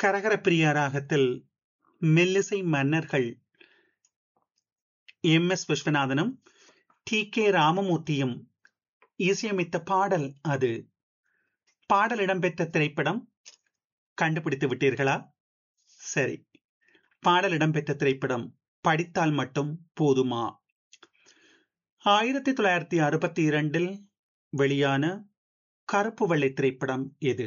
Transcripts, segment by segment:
கரகரப்பிரியா ராகத்தில் மெல்லிசை மன்னர்கள் எம் எஸ் விஸ்வநாதனும் டி கே ராமமூர்த்தியும் இசையமைத்த பாடல் அது பாடல் இடம்பெற்ற திரைப்படம் கண்டுபிடித்து விட்டீர்களா சரி பாடல் இடம்பெற்ற திரைப்படம் படித்தால் மட்டும் போதுமா ஆயிரத்தி தொள்ளாயிரத்தி அறுபத்தி இரண்டில் வெளியான கருப்பு வெள்ளை திரைப்படம் எது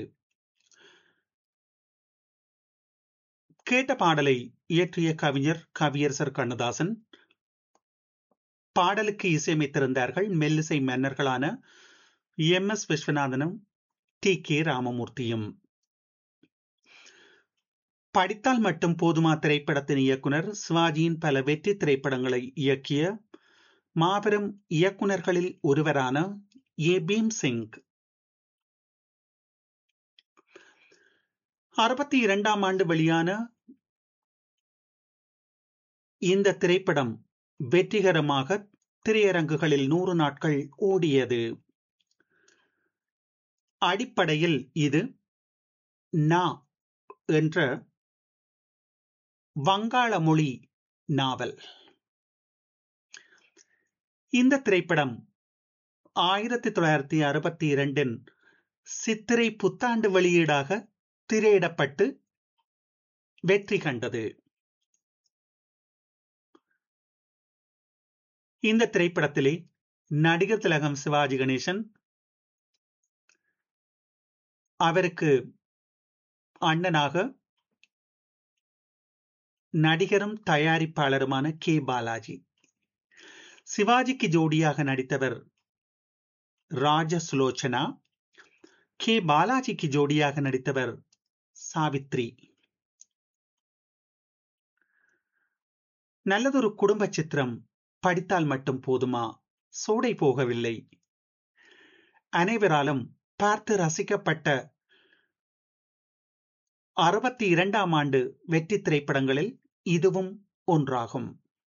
கேட்ட பாடலை இயற்றிய கவிஞர் கவியரசர் கண்ணதாசன் பாடலுக்கு இசையமைத்திருந்தார்கள் மெல்லிசை மன்னர்களான எம் எஸ் விஸ்வநாதனும் டி கே ராமமூர்த்தியும் படித்தால் மட்டும் போதுமா திரைப்படத்தின் இயக்குனர் சிவாஜியின் பல வெற்றி திரைப்படங்களை இயக்கிய மாபெரும் இயக்குனர்களில் ஒருவரான ஏ பீம் சிங் அறுபத்தி இரண்டாம் ஆண்டு வெளியான இந்த திரைப்படம் வெற்றிகரமாக திரையரங்குகளில் நூறு நாட்கள் ஓடியது அடிப்படையில் இது நா என்ற வங்காள மொழி நாவல் இந்த திரைப்படம் ஆயிரத்தி தொள்ளாயிரத்தி அறுபத்தி இரண்டின் சித்திரை புத்தாண்டு வெளியீடாக திரையிடப்பட்டு வெற்றி கண்டது இந்த திரைப்படத்திலே நடிகர் திலகம் சிவாஜி கணேசன் அவருக்கு அண்ணனாக நடிகரும் தயாரிப்பாளருமான கே பாலாஜி சிவாஜிக்கு ஜோடியாக நடித்தவர் ராஜ சுலோச்சனா கே பாலாஜிக்கு ஜோடியாக நடித்தவர் சாவித்ரி நல்லதொரு குடும்ப சித்திரம் படித்தால் மட்டும் போதுமா சோடை போகவில்லை அனைவராலும் பார்த்து ரசிக்கப்பட்ட அறுபத்தி இரண்டாம் ஆண்டு வெற்றி திரைப்படங்களில் இதுவும் ஒன்றாகும்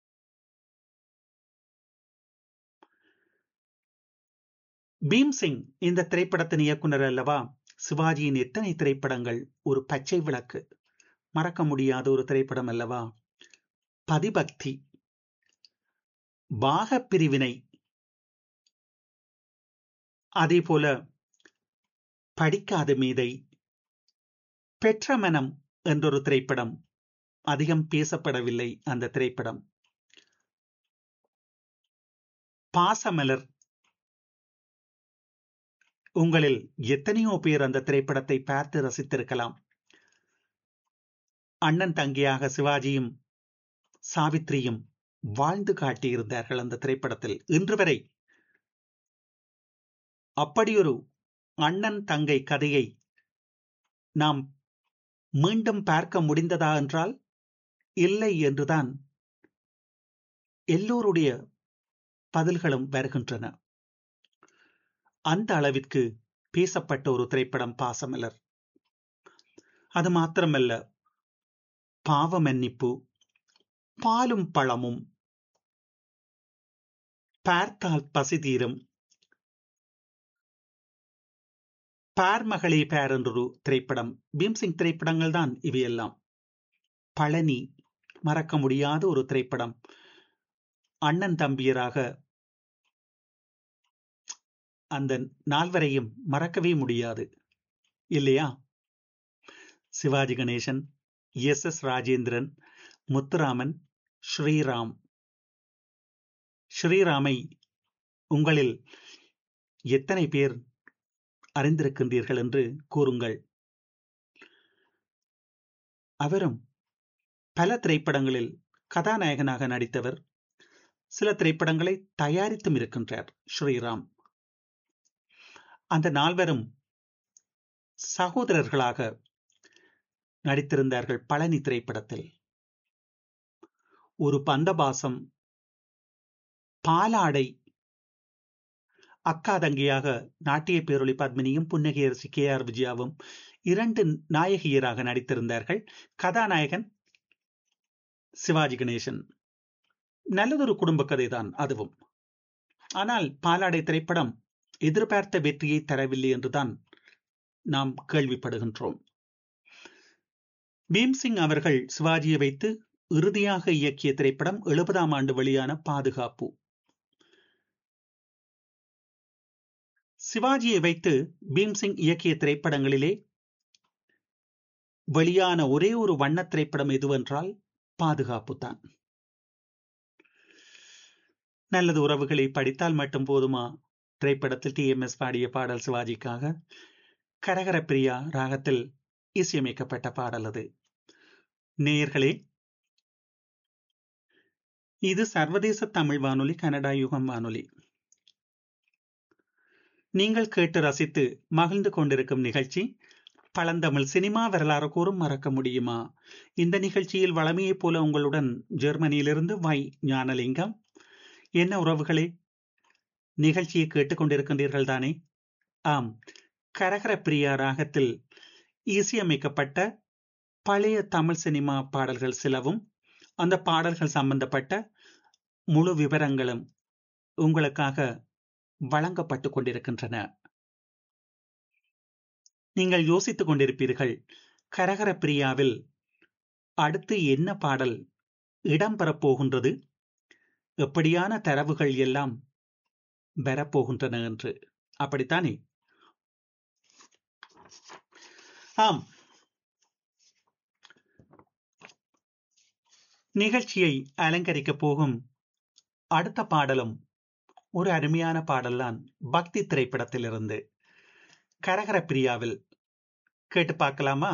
பீம்சிங் இந்த திரைப்படத்தின் இயக்குனர் அல்லவா சிவாஜியின் எத்தனை திரைப்படங்கள் ஒரு பச்சை விளக்கு மறக்க முடியாத ஒரு திரைப்படம் அல்லவா பதிபக்தி பாக பிரிவினை அதே போல படிக்காத மீதை பெற்ற மனம் என்றொரு திரைப்படம் அதிகம் பேசப்படவில்லை அந்த திரைப்படம் பாசமலர் உங்களில் எத்தனையோ பேர் அந்த திரைப்படத்தை பார்த்து ரசித்திருக்கலாம் அண்ணன் தங்கியாக சிவாஜியும் சாவித்ரியும் வாழ்ந்து காட்டியிருந்தார்கள் அந்த திரைப்படத்தில் இன்று வரை அப்படியொரு அண்ணன் தங்கை கதையை நாம் மீண்டும் பார்க்க முடிந்ததா என்றால் இல்லை என்றுதான் எல்லோருடைய பதில்களும் வருகின்றன அந்த அளவிற்கு பேசப்பட்ட ஒரு திரைப்படம் பாசமலர் அது மாத்திரமல்ல பாவ மன்னிப்பு பாலும் பழமும் பார்த்தால் பசி தீரும் பார் மகளே பேர் என்றொரு திரைப்படம் பீம்சிங் திரைப்படங்கள் தான் இவையெல்லாம் பழனி மறக்க முடியாத ஒரு திரைப்படம் அண்ணன் தம்பியராக அந்த நால்வரையும் மறக்கவே முடியாது இல்லையா சிவாஜி கணேசன் எஸ் எஸ் ராஜேந்திரன் முத்துராமன் ஸ்ரீராம் ஸ்ரீராமை உங்களில் எத்தனை பேர் அறிந்திருக்கின்றீர்கள் என்று கூறுங்கள் அவரும் பல திரைப்படங்களில் கதாநாயகனாக நடித்தவர் சில திரைப்படங்களை தயாரித்தும் இருக்கின்றார் ஸ்ரீராம் அந்த நால்வரும் சகோதரர்களாக நடித்திருந்தார்கள் பழனி திரைப்படத்தில் ஒரு பந்தபாசம் பாலாடை அக்கா தங்கியாக நாட்டிய பேரொளி பத்மினியும் புன்னகையரசி கே ஆர் விஜயாவும் இரண்டு நாயகியராக நடித்திருந்தார்கள் கதாநாயகன் சிவாஜி கணேசன் நல்லதொரு குடும்ப கதைதான் அதுவும் ஆனால் பாலாடை திரைப்படம் எதிர்பார்த்த வெற்றியை தரவில்லை என்றுதான் நாம் கேள்விப்படுகின்றோம் பீம்சிங் அவர்கள் சிவாஜியை வைத்து இறுதியாக இயக்கிய திரைப்படம் எழுபதாம் ஆண்டு வெளியான பாதுகாப்பு சிவாஜியை வைத்து பீம்சிங் இயக்கிய திரைப்படங்களிலே வெளியான ஒரே ஒரு வண்ண திரைப்படம் எதுவென்றால் பாதுகாப்பு தான் நல்லது உறவுகளை படித்தால் மட்டும் போதுமா திரைப்படத்தில் டி எம் எஸ் பாடிய பாடல் சிவாஜிக்காக கரகர பிரியா ராகத்தில் இசையமைக்கப்பட்ட பாடல் அது நேயர்களே இது சர்வதேச தமிழ் வானொலி கனடா யுகம் வானொலி நீங்கள் கேட்டு ரசித்து மகிழ்ந்து கொண்டிருக்கும் நிகழ்ச்சி பழந்தமிழ் சினிமா வரலாறு கூறும் மறக்க முடியுமா இந்த நிகழ்ச்சியில் வளமையைப் போல உங்களுடன் ஜெர்மனியிலிருந்து வை ஞானலிங்கம் என்ன உறவுகளே நிகழ்ச்சியை கேட்டுக்கொண்டிருக்கின்றீர்கள் தானே ஆம் கரகர பிரியா ராகத்தில் இசையமைக்கப்பட்ட பழைய தமிழ் சினிமா பாடல்கள் சிலவும் அந்த பாடல்கள் சம்பந்தப்பட்ட முழு விவரங்களும் உங்களுக்காக வழங்கப்பட்டு கொண்டிருக்கின்றன நீங்கள் யோசித்துக் கொண்டிருப்பீர்கள் கரகர பிரியாவில் அடுத்து என்ன பாடல் இடம்பெறப் போகின்றது எப்படியான தரவுகள் எல்லாம் பெறப்போகின்றன என்று அப்படித்தானே ஆம் நிகழ்ச்சியை அலங்கரிக்க போகும் அடுத்த பாடலும் ஒரு அருமையான பாடல்தான் பக்தி திரைப்படத்திலிருந்து கரகர பிரியாவில் கேட்டு பார்க்கலாமா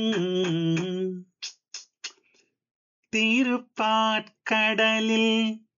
திருப்பாட்கடலில்